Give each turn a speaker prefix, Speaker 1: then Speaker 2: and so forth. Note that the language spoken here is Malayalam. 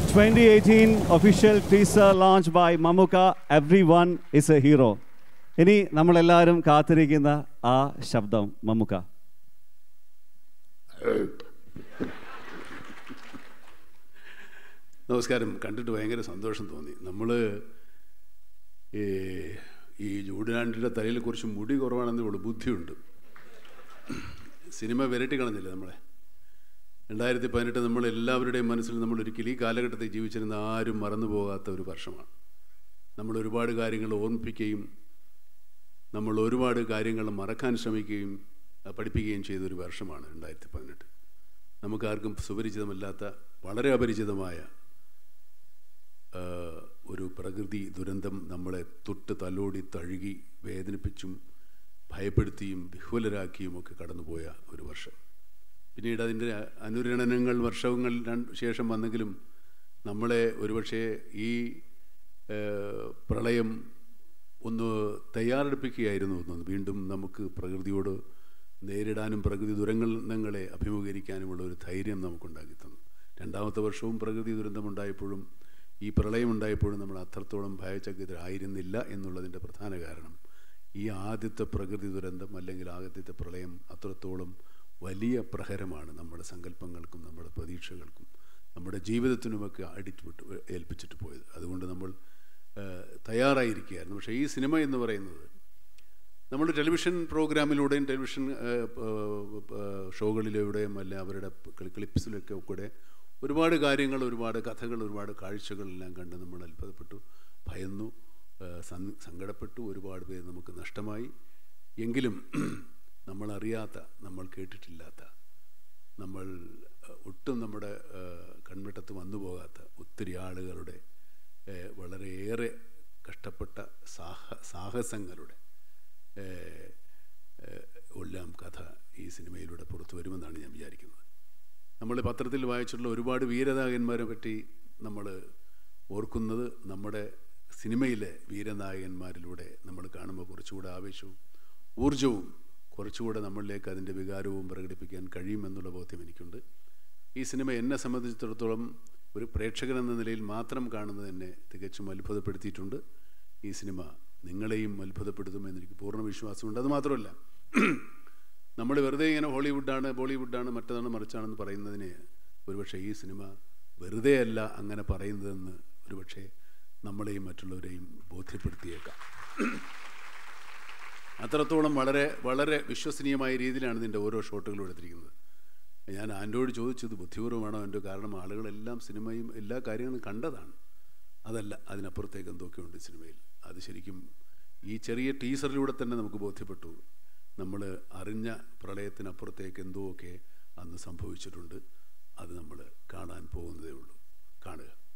Speaker 1: 2018 official teaser launch by Mamuka, Everyone is a Hero. ഇനി നമ്മളെല്ലാവരും കാത്തിരിക്കുന്ന ആ ശബ്ദം മമ്മുക്ക
Speaker 2: നമസ്കാരം കണ്ടിട്ട് ഭയങ്കര സന്തോഷം തോന്നി നമ്മൾ ഈ ഈ ജൂഡിനാണ്ടിൻ്റെ തലയിൽ കുറച്ച് മുടി കുറവാണെന്നേ ഉള്ളൂ ബുദ്ധിയുണ്ട് സിനിമ വിരട്ടി കളഞ്ഞില്ലേ നമ്മളെ രണ്ടായിരത്തി പതിനെട്ട് നമ്മൾ എല്ലാവരുടെയും മനസ്സിൽ നമ്മൾ ഒരിക്കലും ഈ കാലഘട്ടത്തിൽ ജീവിച്ചിരുന്ന ആരും മറന്നു പോകാത്ത ഒരു വർഷമാണ് നമ്മൾ ഒരുപാട് കാര്യങ്ങൾ ഓർമ്മിപ്പിക്കുകയും നമ്മൾ ഒരുപാട് കാര്യങ്ങൾ മറക്കാൻ ശ്രമിക്കുകയും അഹ് പഠിപ്പിക്കുകയും ചെയ്ത ഒരു വർഷമാണ് രണ്ടായിരത്തി പതിനെട്ട് നമുക്കാർക്കും സുപരിചിതമല്ലാത്ത വളരെ അപരിചിതമായ ആ, ഒരു പ്രകൃതി ദുരന്തം നമ്മളെ തൊട്ട് തലോടി തഴുകി വേദനിപ്പിച്ചും ഭയപ്പെടുത്തിയും വിഹ്വലരാക്കിയും ഒക്കെ കടന്നുപോയ ഒരു വർഷം പിന്നീട് അതിൻ്റെ അനുരണനങ്ങൾ വർഷങ്ങൾ രണ്ട് ശേഷം വന്നെങ്കിലും നമ്മളെ ഒരുപക്ഷെ ഈ ആ, പ്രളയം ഒന്ന് തയ്യാറെടുപ്പിക്കുകയായിരുന്നു എന്ന് വീണ്ടും നമുക്ക് പ്രകൃതിയോട് നേരിടാനും പ്രകൃതി ദുരന്തങ്ങളെ അഭിമുഖീകരിക്കാനുമുള്ള ഒരു ധൈര്യം നമുക്കുണ്ടാക്കി തന്നു രണ്ടാമത്തെ വർഷവും പ്രകൃതി ദുരന്തമുണ്ടായപ്പോഴും ഈ പ്രളയമുണ്ടായപ്പോഴും നമ്മൾ അത്രത്തോളം ഭയചകിതരായിരുന്നില്ല എന്നുള്ളതിൻ്റെ പ്രധാന കാരണം ഈ ആദ്യത്തെ പ്രകൃതി ദുരന്തം അല്ലെങ്കിൽ ആദ്യത്തെ പ്രളയം അത്രത്തോളം വലിയ പ്രഹരമാണ് നമ്മുടെ സങ്കല്പങ്ങൾക്കും നമ്മുടെ പ്രതീക്ഷകൾക്കും നമ്മുടെ ജീവിതത്തിനുമൊക്കെ അടിച്ചുവിട്ട് ഏൽപ്പിച്ചിട്ട് പോയത് അതുകൊണ്ട് നമ്മൾ ആ, തയ്യാറായിരിക്കുകയായിരുന്നു പക്ഷേ ഈ സിനിമ എന്ന് പറയുന്നത് നമ്മൾ ടെലിവിഷൻ പ്രോഗ്രാമിലൂടെയും ടെലിവിഷൻ ആ, ആ, ആ, ഷോകളിലൂടെയും അല്ല അവരുടെ ക്ലി- ക്ലിപ്സിലൊക്കെ കൂടെ ഒരുപാട് കാര്യങ്ങൾ ഒരുപാട് കഥകൾ ഒരുപാട് കാഴ്ചകളെല്ലാം കണ്ട് നമ്മൾ അത്ഭുതപ്പെട്ടു ഭയന്നു ആ, സൻ- സങ്കടപ്പെട്ടു ഒരുപാട് പേര് നമുക്ക് നഷ്ടമായി എങ്കിലും നമ്മൾ അറിയാത്ത നമ്മൾ കേട്ടിട്ടില്ലാത്ത നമ്മൾ ആ, ഒട്ടും നമ്മുടെ ആ, കൺവെട്ടത്ത് വന്നു പോകാത്ത ഒത്തിരി ആളുകളുടെ ഏ, വളരെയേറെ കഷ്ടപ്പെട്ട സാഹ സാഹസങ്ങളുടെ ഏ, ഏ, എല്ലാം കഥ ഈ സിനിമയിലൂടെ പുറത്തു വരുമെന്നാണ് ഞാൻ വിചാരിക്കുന്നത് നമ്മൾ പത്രത്തിൽ വായിച്ചിട്ടുള്ള ഒരുപാട് വീരനായകന്മാരെ പറ്റി നമ്മൾ ഓർക്കുന്നത് നമ്മുടെ സിനിമയിലെ വീരനായകന്മാരിലൂടെ നമ്മൾ കാണുമ്പോൾ കുറച്ചുകൂടെ ആവേശവും ഊർജവും കുറച്ചുകൂടെ നമ്മളിലേക്ക് അതിൻ്റെ വികാരവും പ്രകടിപ്പിക്കാൻ കഴിയുമെന്നുള്ള ബോധ്യം എനിക്കുണ്ട് ഈ സിനിമ എന്നെ സംബന്ധിച്ചിടത്തോളം ഒരു പ്രേക്ഷകൻ എന്ന നിലയിൽ മാത്രം കാണുന്നത് എന്നെ തികച്ചും അത്ഭുതപ്പെടുത്തിയിട്ടുണ്ട് ഈ സിനിമ നിങ്ങളെയും അത്ഭുതപ്പെടുത്തുമെന്ന് എനിക്ക് പൂർണ്ണ വിശ്വാസമുണ്ട് അതുമാത്രമല്ല നമ്മൾ വെറുതെ ഇങ്ങനെ ഹോളിവുഡാണ് ബോളിവുഡാണ് മറ്റതാണ് മറിച്ചാണെന്ന് പറയുന്നതിന് ഒരുപക്ഷെ ഈ സിനിമ വെറുതെ അല്ല അങ്ങനെ പറയുന്നതെന്ന് ഒരുപക്ഷെ നമ്മളെയും മറ്റുള്ളവരെയും ബോധ്യപ്പെടുത്തിയേക്കാം അത്രത്തോളം വളരെ വളരെ വിശ്വസനീയമായ രീതിയിലാണ് ഇതിൻ്റെ ഓരോ ഷോട്ടുകളും എടുത്തിരിക്കുന്നത് ഞാൻ ആൻഡ്രോയിഡ് ചോദിച്ചത് ബുദ്ധിപൂർവ്വമാണോ എൻ്റെ കാരണം ആളുകളെല്ലാം സിനിമയും എല്ലാ കാര്യങ്ങളും കണ്ടതാണ് അതല്ല അതിനപ്പുറത്തേക്ക് എന്തൊക്കെയുണ്ട് സിനിമയിൽ അത് ശരിക്കും ഈ ചെറിയ ടീസറിലൂടെ തന്നെ നമുക്ക് ബോധ്യപ്പെട്ടു നമ്മൾ അറിഞ്ഞ പ്രളയത്തിനപ്പുറത്തേക്ക് എന്തോ ഒക്കെ അന്ന് സംഭവിച്ചിട്ടുണ്ട് അത് നമ്മൾ കാണാൻ പോകുന്നതേ ഉള്ളൂ കാണുക